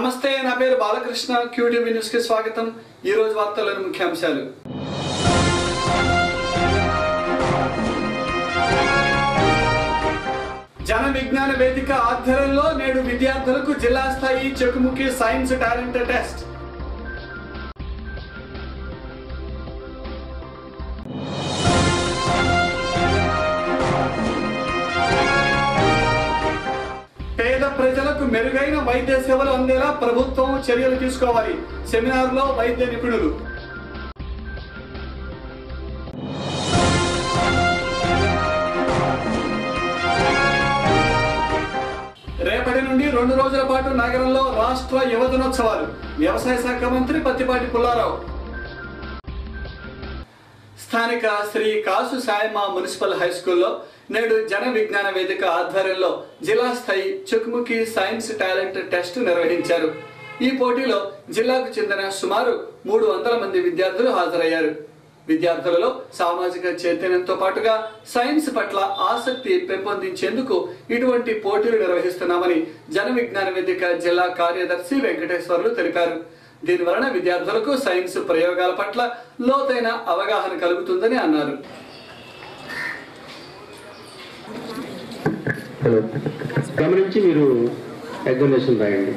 నమస్తే నా పేరు బాలకృష్ణ క్యూటీవీ న్యూస్ కి స్వాగతం ఈ రోజు వార్తల్లోని ముఖ్యాంశాలు జన విజ్ఞాన వేదిక ఆధ్వర్యంలో నేడు విద్యార్థులకు జిల్లా స్థాయి చెకుముకి సైన్స్ టాలెంట్ టెస్ట్ పేద ప్రజలకు మెరుగైన వైద్య సేవలు అందేలా ప్రభుత్వం చర్యలు తీసుకోవాలి సెమినార్లో వైద్య నిపుణులు రేపటి నుండి రెండు రోజుల పాటు నగరంలో రాష్ట్ర యువజనోత్సవాలు వ్యవసాయ శాఖ మంత్రి పత్తిపాటి పుల్లారావు స్థానిక శ్రీ కాసు సాయమ మున్సిపల్ హై స్కూల్లో నేడు జన విజ్ఞాన వేదిక ఆధ్వర్యంలో జిల్లా స్థాయి చుక్ముకి సైన్స్ టాలెంట్ టెస్ట్ నిర్వహించారు ఈ పోటీలో జిల్లాకు చెందిన సుమారు మూడు వందల మంది విద్యార్థులు హాజరయ్యారు విద్యార్థులలో సామాజిక చైతన్యంతో పాటుగా సైన్స్ పట్ల ఆసక్తి పెంపొందించేందుకు ఇటువంటి పోటీలు నిర్వహిస్తున్నామని జన విజ్ఞాన వేదిక జిల్లా కార్యదర్శి వెంకటేశ్వర్లు తెలిపారు దీని వలన విద్యార్థులకు సైన్స్ ప్రయోగాల పట్ల లోతైన అవగాహన కలుగుతుందని అన్నారు హలో గమనించి మీరు ఎగ్జామినేషన్ రాయండి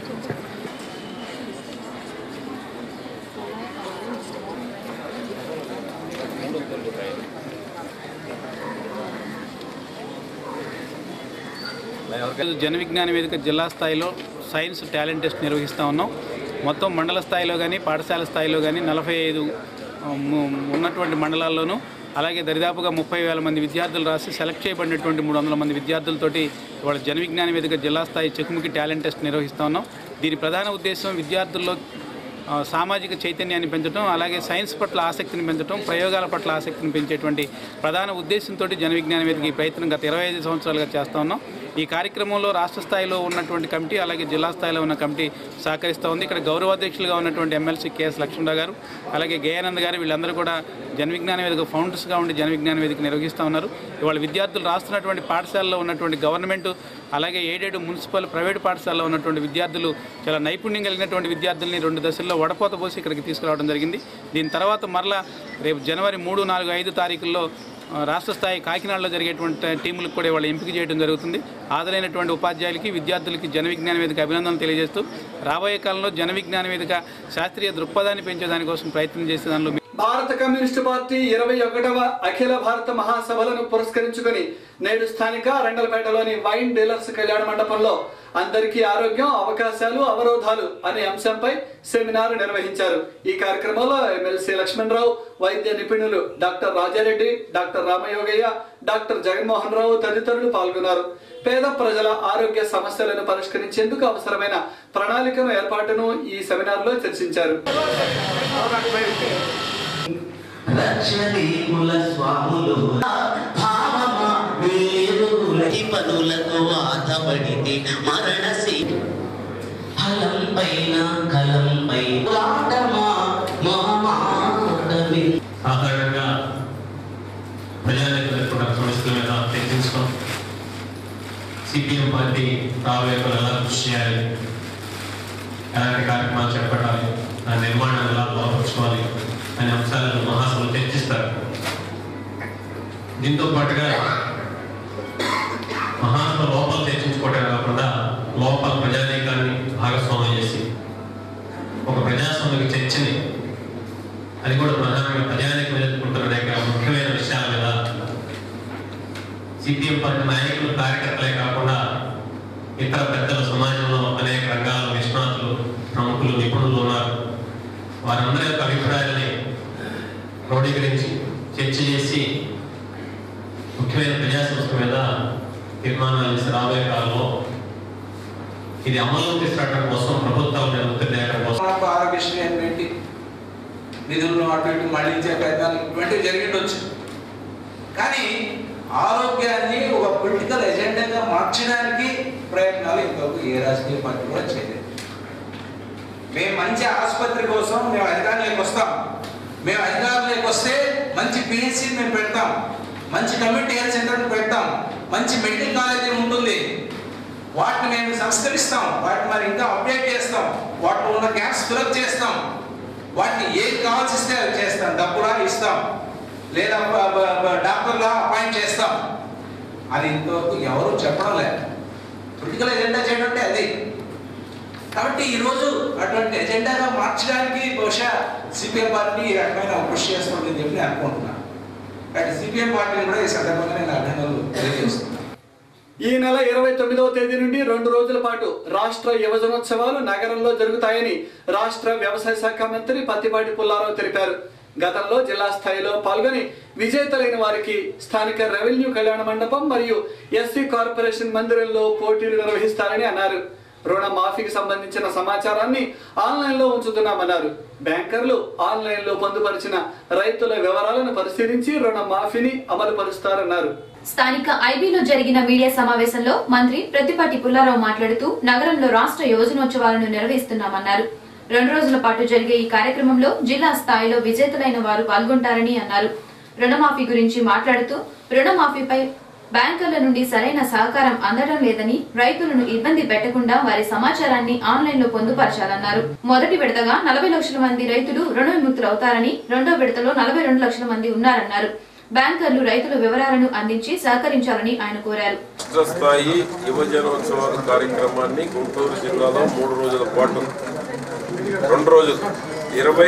జన విజ్ఞాన వేదిక జిల్లా స్థాయిలో సైన్స్ టాలెంట్ టెస్ట్ నిర్వహిస్తూ ఉన్నాం మొత్తం మండల స్థాయిలో కానీ పాఠశాల స్థాయిలో కానీ నలభై ఐదు ఉన్నటువంటి మండలాల్లోనూ అలాగే దరిదాపుగా ముప్పై వేల మంది విద్యార్థులు రాసి సెలెక్ట్ చేయబడినటువంటి మూడు వందల మంది విద్యార్థులతోటి ఇవాళ జన విజ్ఞాన వేదిక జిల్లా స్థాయి చెకుముకి టాలెంట్ టెస్ట్ నిర్వహిస్తూ ఉన్నాం దీని ప్రధాన ఉద్దేశం విద్యార్థుల్లో ఆ, సామాజిక చైతన్యాన్ని పెంచడం అలాగే సైన్స్ పట్ల ఆసక్తిని పెంచడం ప్రయోగాల పట్ల ఆసక్తిని పెంచేటువంటి ప్రధాన ఉద్దేశంతో జన విజ్ఞాన వేదిక ఈ ప్రయత్నం గత ఇరవై ఐదు సంవత్సరాలుగా చేస్తూ ఉన్నాం ఈ కార్యక్రమంలో రాష్ట్ర స్థాయిలో ఉన్నటువంటి కమిటీ అలాగే జిల్లా స్థాయిలో ఉన్న కమిటీ సహకరిస్తూ ఉంది ఇక్కడ గౌరవాధ్యక్షులుగా ఉన్నటువంటి ఎమ్మెల్సీ కేఎస్ లక్ష్మణరావు గారు అలాగే గయానంద్ గారు వీళ్ళందరూ కూడా జన విజ్ఞాన వేదిక ఫౌండర్స్గా ఉండి జన విజ్ఞాన వేదిక నిర్వహిస్తూ ఉన్నారు ఇవాళ విద్యార్థులు రాస్తున్నటువంటి పాఠశాలలో ఉన్నటువంటి గవర్నమెంట్ అలాగే ఏడేడు మున్సిపల్ ప్రైవేట్ పాఠశాలలో ఉన్నటువంటి విద్యార్థులు చాలా నైపుణ్యం కలిగినటువంటి విద్యార్థుల్ని రెండు దశల్లో వడపోత పోసి ఇక్కడికి తీసుకురావడం జరిగింది దీని తర్వాత మరలా రేపు జనవరి మూడు నాలుగు ఐదు తారీఖుల్లో ఆ, రాష్ట్ర స్థాయి కాకినాడలో జరిగేటువంటి టీములకు కూడా వాళ్ళు ఎంపిక చేయడం జరుగుతుంది హాజరైనటువంటి ఉపాధ్యాయులకి విద్యార్థులకి జన విజ్ఞాన వేదిక అభినందనలు తెలియజేస్తూ రాబోయే కాలంలో జన విజ్ఞాన వేదిక శాస్త్రీయ దృక్పథాన్ని పెంచే దానికోసం ప్రయత్నం చేసే దానిలో భారత కమ్యూనిస్టు పార్టీ ఇరవై ఒకటవ అఖిల భారత మహాసభలను పురస్కరించుకొని నేడు స్థానిక రెండలపేటలోని వైన్ డీలర్స్ కళ్యాణ మండపంలో అందరికీ ఆరోగ్యం అవకాశాలు అవరోధాలు అనే అంశంపై సెమినార్ నిర్వహించారు ఈ కార్యక్రమంలో ఎమ్మెల్సీ లక్ష్మణరావు వైద్య నిపుణులు doctor Rajareddy doctor Ramayogaiah doctor Jaganmohan Rao తదితరులు పాల్గొన్నారు పేద ప్రజల ఆరోగ్య సమస్యలను పరిష్కరించేందుకు అవసరమైన ప్రణాళికను ఏర్పాటును ఈ సెమినార్లో చర్చించారు లక్షదీపుల స్వాములు భావమా వేరులకి పనులతో ఆతబడితే మరణసి ఫలం పైన కలం పై ఆటమా మహామాటమి సాధారణంగా ప్రజలకు ఎదుర్కొన్న సమస్యల మీద చర్చించుకోం సిపిఎం పార్టీ రాబోయే కాలంలో ఎలా కృషి చేయాలి ఎలాంటి కార్యక్రమాలు చేపట్టాలి దాని నిర్మాణాన్ని ఎలా బలపరుచుకోవాలి అనే అంశాలను మహాసభలు చర్చిస్తారు దీంతో పాటుగా మహాసభ లోపల చర్చించుకోవటమే కాకుండా లోపల ప్రజానీకాన్ని భాగస్వామ్యం చేసి ఒక ప్రజాస్వామిక చర్చని అది కూడా ప్రధానంగా ప్రజానికి ఎదుర్కొంటున్న అనేక ముఖ్యమైన విషయాల మీద సిపిఎం పార్టీ నాయకులు కార్యకర్తలే కాకుండా ఇతర పెద్దల సమాజంలో అనేక రంగాల నిష్ణాతులు ప్రముఖులు నిపుణులు ఉన్నారు వారందరి యొక్క అభిప్రాయాలని క్రోడీకరించి చర్చ చేసి ముఖ్యమైన ప్రజా సంస్థ మీద తీర్మానాలు చేసి రాబోయే కాలంలో ఇది అమల్లోకి తీసుకురావడం కోసం ప్రభుత్వాల మీద ఒత్తిడి తేవడం కోసం మనకు ఆరోగ్యశ్రీ అని పెట్టి నిధులను అటు ఇటు మళ్ళించే ప్రయత్నాలు ఇటువంటివి జరిగిండొచ్చు కానీ ఆరోగ్యాన్ని ఒక పొలిటికల్ ఎజెండాగా మార్చడానికి ప్రయత్నాలు ఇంతవరకు ఏ రాజకీయ పార్టీ కూడా చేయలేదు మేము మంచి ఆసుపత్రి కోసం మేము అధికారంలోకి వస్తాం మేము అధికారంలోకి వస్తే మంచి పిహెచ్సి మేము పెడతాం మంచి కమ్యూనిటీ హెల్త్ సెంటర్ పెడతాం మంచి మెడికల్ కాలేజీ ఉంటుంది వాటిని మేము సంస్కరిస్తాం వాటిని మరి ఇంకా అప్డేట్ చేస్తాం వాటిలో ఉన్న గ్యాప్స్ ఫిలప్ చేస్తాం వాటిని ఏం కావాల్సి ఇస్తే అవి చేస్తాం డబ్బులా ఇస్తాం లేదా బ- బ- బ- డాక్టర్లా అపాయింట్ చేస్తాం అది ఇంతవరకు ఎవరు చెప్పడం లేదు పొలిటికల్ ఎజెండా చేయడం అంటే అది కాబట్టి ఈరోజు అటువంటి ఎజెండాగా మార్చడానికి బహుశా సిపిఎం పార్టీ ఈ రకమైన కృషి చేస్తుందని చెప్పి నేను అనుకుంటున్నాను కాబట్టి సిపిఎం పార్టీని కూడా ఈ సందర్భంగా నేను అభినందనలు తెలియజేస్తున్నాను ఈ నెల ఇరవై తొమ్మిదవ తేదీ నుండి రెండు రోజుల పాటు రాష్ట్ర యువజనోత్సవాలు నగరంలో జరుగుతాయని రాష్ట్ర వ్యవసాయ శాఖ మంత్రి పత్తిపాటి పుల్లారావు తెలిపారు గతంలో జిల్లా స్థాయిలో పాల్గొని విజేతలైన వారికి స్థానిక రెవెన్యూ కళ్యాణ మండపం మరియు ఎస్సీ కార్పొరేషన్ మందిరంలో పోటీలు నిర్వహిస్తారని అన్నారు రుణ మాఫీకి సంబంధించిన సమాచారాన్ని ఆన్లైన్లో ఉంచుతున్నామన్నారు బ్యాంకర్లు ఆన్లైన్లో పొందుపరిచిన రైతుల వివరాలను పరిశీలించి రుణ మాఫీని అమలు పరుస్తారన్నారు స్థానిక ఐబీలో జరిగిన మీడియా సమావేశంలో మంత్రి ప్రతిపాటి పుల్లారావు మాట్లాడుతూ నగరంలో రాష్ట్ర యోజనోత్సవాలను నిర్వహిస్తున్నామన్నారు రెండు రోజుల పాటు జరిగే ఈ కార్యక్రమంలో జిల్లా స్థాయిలో విజేతలైన వారు పాల్గొంటారని అన్నారు రుణమాఫీ గురించి మాట్లాడుతూ రుణమాఫీపై బ్యాంకర్ల నుండి సరైన సహకారం అందడం లేదని రైతులను ఇబ్బంది పెట్టకుండా వారి సమాచారాన్ని ఆన్లైన్ లో పొందుపరచాలన్నారు మొదటి విడతగా నలభై లక్షల మంది రైతులు రుణ విముక్తులవుతారని రెండో విడతలో నలభై రెండు లక్షల మంది ఉన్నారన్నారు బ్యాంకర్లు రైతుల వివరాలను అందించి సహకరించాలని ఆయన కోరారు రాష్ట్ర స్థాయి యువజనోత్సవాల కార్యక్రమాన్ని గుంటూరు జిల్లాలో మూడు రోజుల పాటు రెండు రోజులు ఇరవై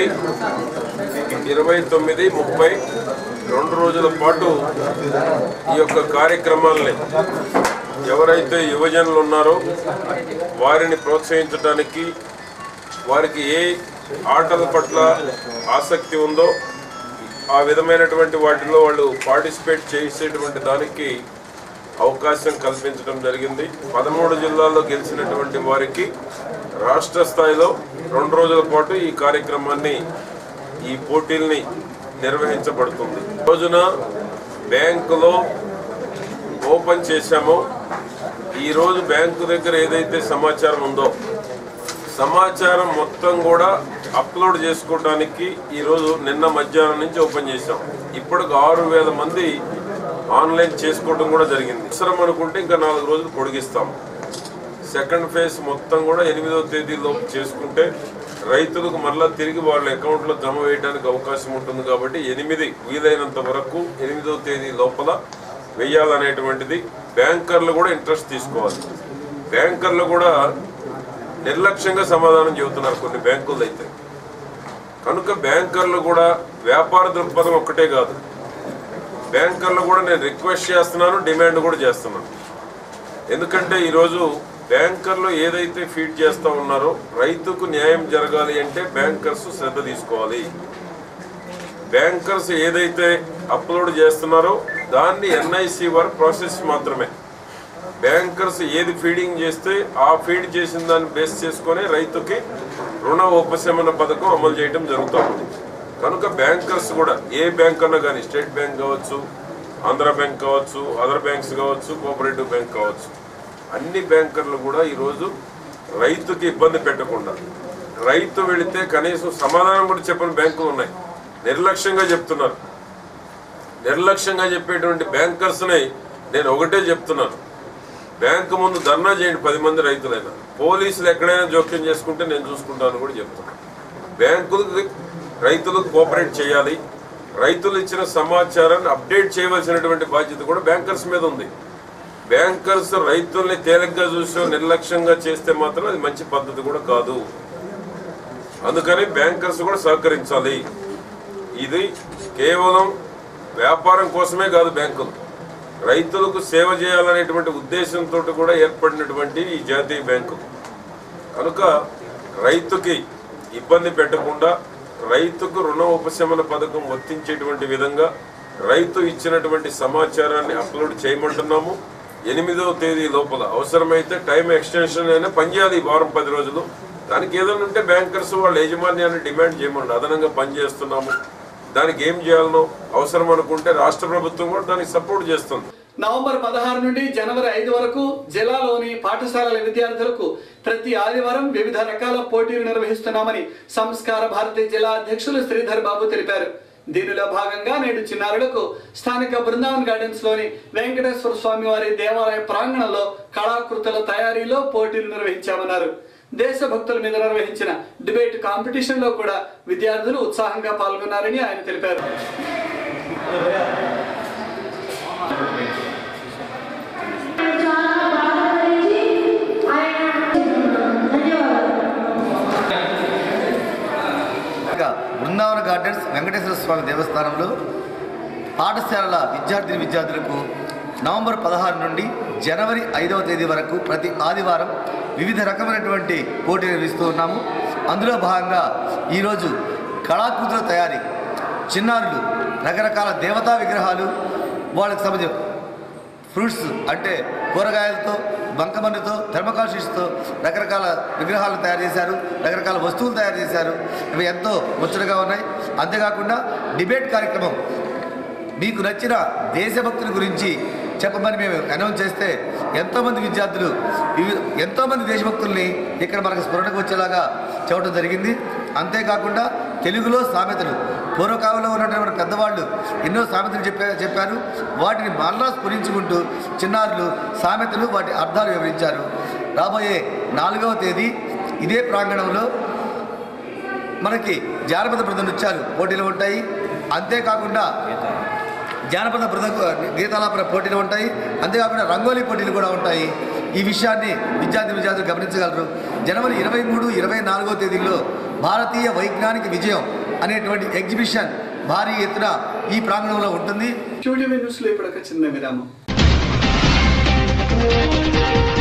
ఇరవై తొమ్మిది ముప్పై రెండు రోజుల పాటు ఈ యొక్క కార్యక్రమాల్ని ఎవరైతే యువజనులు ఉన్నారో వారిని ప్రోత్సహించడానికి వారికి ఏ ఆటల పట్ల ఆసక్తి ఉందో ఆ విధమైనటువంటి వాటిలో వాళ్ళు పార్టిసిపేట్ చేసేటువంటి దానికి అవకాశం కల్పించడం జరిగింది పదమూడు జిల్లాల్లో గెలిచినటువంటి వారికి రాష్ట్ర స్థాయిలో రెండు రోజుల పాటు ఈ కార్యక్రమాన్ని ఈ పోటీల్ని నిర్వహించబడుతుంది ఈ రోజున బ్యాంకులో ఓపెన్ చేశామో ఈరోజు బ్యాంకు దగ్గర ఏదైతే సమాచారం ఉందో సమాచారం మొత్తం కూడా అప్లోడ్ చేసుకోవడానికి ఈరోజు నిన్న మధ్యాహ్నం నుంచి ఓపెన్ చేశాం ఇప్పటికి ఆరు వేల మంది ఆన్లైన్ చేసుకోవడం కూడా జరిగింది అవసరం అనుకుంటే ఇంకా నాలుగు రోజులు పొడిగిస్తాం సెకండ్ ఫేజ్ మొత్తం కూడా ఎనిమిదవ తేదీలోపు చేసుకుంటే రైతులకు మళ్ళా తిరిగి వాళ్ళ అకౌంట్లో జమ వేయడానికి అవకాశం ఉంటుంది కాబట్టి ఎనిమిది వీలైనంత వరకు ఎనిమిదవ తేదీ లోపల వెయ్యాలనేటువంటిది బ్యాంకర్లు కూడా ఇంట్రెస్ట్ తీసుకోవాలి బ్యాంకర్లు కూడా నిర్లక్ష్యంగా సమాధానం చెబుతున్నారు కొన్ని బ్యాంకులు అయితే కనుక బ్యాంకర్లు కూడా వ్యాపార దృక్పథం ఒక్కటే కాదు బ్యాంకర్లు కూడా నేను రిక్వెస్ట్ చేస్తున్నాను డిమాండ్ కూడా చేస్తున్నాను ఎందుకంటే ఈరోజు బ్యాంకర్లు ఏదైతే ఫీడ్ చేస్తా ఉన్నారో రైతుకు న్యాయం జరగాలి అంటే బ్యాంకర్స్ శ్రద్ధ తీసుకోవాలి బ్యాంకర్స్ ఏదైతే అప్లోడ్ చేస్తున్నారో దాన్ని ఎన్ఐసి వారి ప్రాసెస్ మాత్రమే బ్యాంకర్స్ ఏది ఫీడింగ్ చేస్తే ఆ ఫీడ్ చేసిన దాన్ని బేస్ చేసుకొని రైతుకి రుణ ఉపశమన పథకం అమలు చేయడం జరుగుతుంది కనుక బ్యాంకర్స్ కూడా ఏ బ్యాంక్ అన్నా కానీ స్టేట్ బ్యాంక్ కావచ్చు ఆంధ్ర బ్యాంక్ కావచ్చు అదర్ బ్యాంక్స్ కావచ్చు కోఆపరేటివ్ బ్యాంక్ కావచ్చు అన్ని బ్యాంకర్లు కూడా ఈరోజు రైతుకి ఇబ్బంది పెట్టకుండా రైతు వెళితే కనీసం సమాధానం కూడా చెప్పని బ్యాంకులు ఉన్నాయి నిర్లక్ష్యంగా చెప్తున్నారు నిర్లక్ష్యంగా చెప్పేటువంటి బ్యాంకర్స్ని నేను ఒకటే చెప్తున్నాను బ్యాంకు ముందు ధర్నా చేయండి పది మంది రైతులైనా పోలీసులు ఎక్కడైనా జోక్యం చేసుకుంటే నేను చూసుకుంటాను కూడా చెప్తున్నాను బ్యాంకులకు రైతులకు కోఆపరేట్ చేయాలి రైతులు ఇచ్చిన సమాచారాన్ని అప్డేట్ చేయవలసినటువంటి బాధ్యత కూడా బ్యాంకర్స్ మీద ఉంది బ్యాంకర్స్ రైతుల్ని తేలిగ్గా చూసి నిర్లక్ష్యంగా చేస్తే మాత్రం అది మంచి పద్ధతి కూడా కాదు అందుకని బ్యాంకర్స్ కూడా సహకరించాలి ఇది కేవలం వ్యాపారం కోసమే కాదు బ్యాంకులు రైతులకు సేవ చేయాలనేటువంటి ఉద్దేశంతో కూడా ఏర్పడినటువంటి ఈ జాతీయ బ్యాంకు కనుక రైతుకి ఇబ్బంది పెట్టకుండా రైతుకు రుణ ఉపశమన పథకం వర్తించేటువంటి విధంగా రైతు ఇచ్చినటువంటి సమాచారాన్ని అప్లోడ్ చేయమంటున్నాము ఎనిమిదవ తేదీ లోపల అవసరమైతే టైం ఎక్స్టెన్షన్ అయినా పనిచేయాలి ఈ వారం పది రోజులు దానికి ఏదైనా ఉంటే బ్యాంకర్స్ వాళ్ళ యాజమాన్యాన్ని డిమాండ్ చేయమండి అదనంగా పనిచేస్తున్నాము దానికి ఏం చేయాలనో అవసరం అనుకుంటే రాష్ట్ర ప్రభుత్వం కూడా దానికి సపోర్ట్ చేస్తుంది నవంబర్ పదహారు నుండి జనవరి ఐదు వరకు జిల్లాలోని పాఠశాలల విద్యార్థులకు ప్రతి ఆదివారం వివిధ రకాల పోటీలు నిర్వహిస్తున్నామని సంస్కార భారతి జిల్లా అధ్యక్షులు శ్రీధర్ బాబు తెలిపారు దీనిలో భాగంగా నేడు చిన్నారులకు స్థానిక బృందావన్ గార్డెన్స్ లోని వెంకటేశ్వర స్వామి వారి దేవాలయ ప్రాంగణంలో కళాకృతుల తయారీలో పోటీలు నిర్వహించామన్నారు దేశభక్తుల మీద నిర్వహించిన డిబేట్ కాంపిటీషన్ లో కూడా విద్యార్థులు ఉత్సాహంగా పాల్గొన్నారని ఆయన తెలిపారు ఇంకా బృందావన గార్డెన్స్ వెంకటేశ్వర స్వామి దేవస్థానంలో పాఠశాలల విద్యార్థిని విద్యార్థులకు నవంబర్ పదహారు నుండి జనవరి ఐదవ తేదీ వరకు ప్రతి ఆదివారం వివిధ రకమైనటువంటి పోటీలు నిర్వహిస్తూ ఉన్నాము అందులో భాగంగా ఈరోజు కళాకృతుల తయారీ చిన్నారులు రకరకాల దేవతా విగ్రహాలు వాళ్ళకి సంబంధించిన ఫ్రూట్స్ అంటే కూరగాయలతో బంకమన్నుతో థర్మకాల్ షీట్స్తో రకరకాల విగ్రహాలు తయారు చేశారు రకరకాల వస్తువులు తయారు చేశారు ఇవి ఎంతో ముచ్చటగా ఉన్నాయి అంతేకాకుండా డిబేట్ కార్యక్రమం మీకు నచ్చిన దేశభక్తుల గురించి చెప్పమని మేము అనౌన్స్ చేస్తే ఎంతోమంది విద్యార్థులు వివి- ఎంతోమంది దేశభక్తుల్ని ఇక్కడ మనకు స్మరణకు వచ్చేలాగా చెప్పడం జరిగింది అంతేకాకుండా తెలుగులో సామెతలు పూర్వకాలంలో ఉన్నటువంటి పెద్దవాళ్ళు ఎన్నో సామెతలు చెప్పా చెప్పారు వాటిని మరలా స్ఫురించుకుంటూ చిన్నారులు సామెతలు వాటి అర్థాలు వివరించారు రాబోయే నాలుగవ తేదీ ఇదే ప్రాంగణంలో మనకి జానపద బృంద నృత్యాలు పోటీలు ఉంటాయి అంతేకాకుండా జానపద బృంద గీతాలాపన పోటీలు ఉంటాయి అంతేకాకుండా రంగోలీ పోటీలు కూడా ఉంటాయి ఈ విషయాన్ని విద్యార్థి విద్యార్థులు గమనించగలరు జనవరి ఇరవై మూడు ఇరవై నాలుగో తేదీల్లో భారతీయ వైజ్ఞానిక విజయం అనేటువంటి ఎగ్జిబిషన్ భారీ ఎత్తున ఈ ప్రాంగణంలో ఉంటుంది క్యూటీవీ న్యూస్ లో ఇప్పుడు ఒక చిన్న విరామం